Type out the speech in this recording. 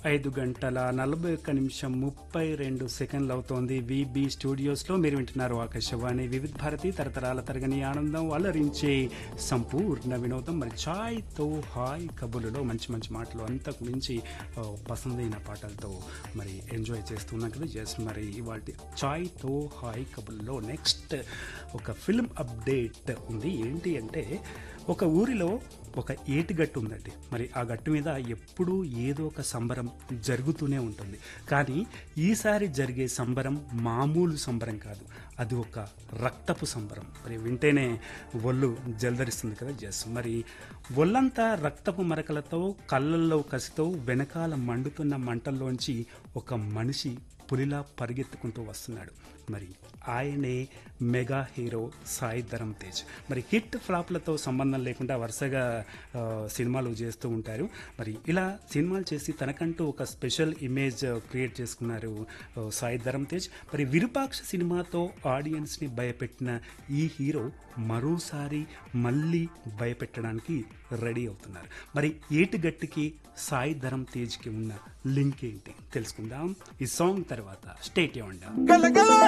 ఐదు గంటల నలభై ఒక్క నిమిషం ముప్పై రెండు సెకండ్లు అవుతోంది విబి స్టూడియోస్ లో మీరు వింటున్నారు ఆకాశవాణి వివిధ భారతి తరతరాల తరగని ఆనందం అలరించే సంపూర్ణ వినోదం మరి చాయ్ తో హాయ్ కబుర్లలో మంచి మంచి మాటలు అంతకు మించి ఆ, పసందైన పాటలతో మరి ఎంజాయ్ చేస్తున్నాం కదా ఎస్ మరి ఇవాటి చాయ్ తో హాయ్ కబుర్లో నెక్స్ట్ ఒక ఫిల్మ్ అప్డేట్ ఉంది ఏంటి అంటే ఒక ఊరిలో ఒక ఏటిగట్టు ఉందండి మరి ఆ గట్టు మీద ఎప్పుడూ ఏదో ఒక సంబరం జరుగుతూనే ఉంటుంది కానీ ఈసారి జరిగే సంబరం మామూలు సంబరం కాదు అది ఒక రక్తపు సంబరం మరి వింటేనే ఒళ్ళు జల్దరిస్తుంది కదా జస్ మరి ఒళ్ళంతా రక్తపు మరకలతో కళ్ళల్లో కసితో వెనకాల మండుతున్న మంటల్లోంచి ఒక మనిషి పులిలా పరిగెత్తుకుంటూ వస్తున్నాడు మరి ఆయనే మెగా హీరో సాయి ధరమ్ తేజ్ మరి హిట్ ఫ్లాప్లతో సంబంధం లేకుండా వరుసగా ఆ, సినిమాలు చేస్తూ ఉంటారు మరి ఇలా సినిమాలు చేసి తనకంటూ ఒక స్పెషల్ ఇమేజ్ క్రియేట్ చేసుకున్నారు ఆ, సాయి ధరమ్ తేజ్ మరి విరూపాక్ష సినిమాతో ఆడియన్స్ని భయపెట్టిన ఈ హీరో మరోసారి మళ్ళీ భయపెట్టడానికి రెడీ అవుతున్నారు మరి ఏటుగట్టికి సాయి ధరమ్ తేజ్కి ఉన్న లింక్ ఏంటి తెలుసుకుందాం ఈ సాంగ్ తర్వాత స్టేట్ ఉండాలి గల గల